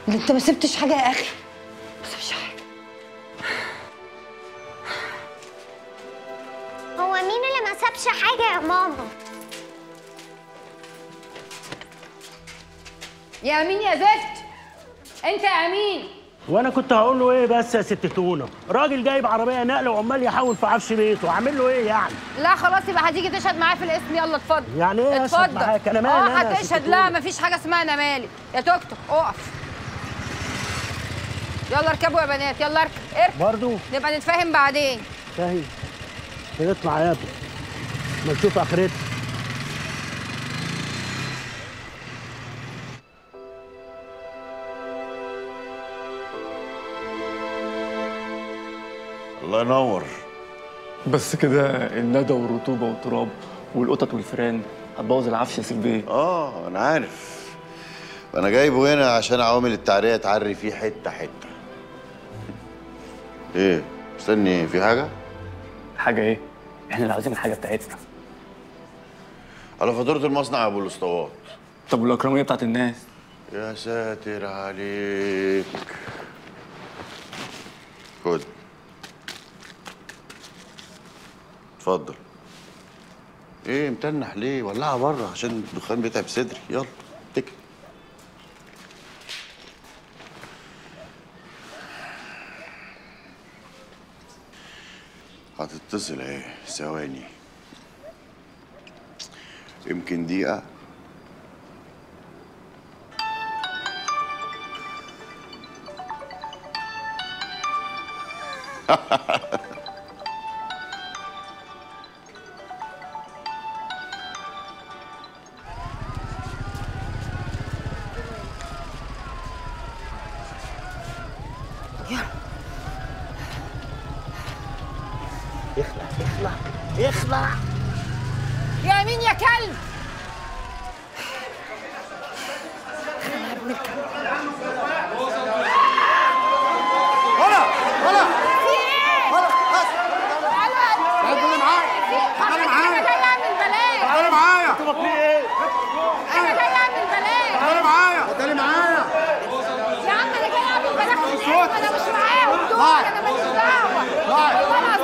اللي انت ما سبتش حاجه يا اخي ما سبتش حاجه هو مين اللي ما سابش حاجة يا ماما؟ يا امين يا زفت انت يا امين وانا كنت هقول له ايه بس يا ست تونه راجل جايب عربيه نقل وعمال يحاول في عفش بيته اعمل له ايه يعني لا خلاص يبقى هتيجي تشهد معايا في الاسم يلا اتفضل يعني ايه أشهد اتفضل معاك؟ أنا مالي اه أنا يا ست هتشهد لا تونة؟ مفيش حاجه اسمها انا مالي يا توك توك اقف يلا اركبوا يا بنات يلا اركب اركب برضو نبقى نتفاهم بعدين فاهم نطلع يا ابني ما نشوف اخرتها الله ينور بس كده الندى والرطوبة والتراب والقطط والفيران هتبوظ العفش يا سيف بيه اه انا عارف انا جايبه هنا عشان عوامل التعريه تعري فيه حته حته ايه استني في حاجه حاجة ايه؟ احنا اللي عاوزين الحاجة بتاعتنا على فاتوره المصنع يا ابو الاسطوات طب والأكرمية بتاعت الناس يا ساتر عليك خد اتفضل ايه متنح ليه ولعها بره عشان الدخان بيتعب صدري يلا اتكل هتتصل اهي ثواني يمكن دقيقة اخلع اخلع اخلع يا امين يا كلب ولا ولا في ايه؟ ولا بس تعالوا تعالى معايا تعالى معايا انا جاي اعمل بلاغ تعالى معايا انا جاي اعمل بلاغ تعالى معايا تعالى معايا يا عم انا جاي اعمل بلاغ في الاسم انا مش معاهم دول طيب. انا ماليش دعوه طيب. والله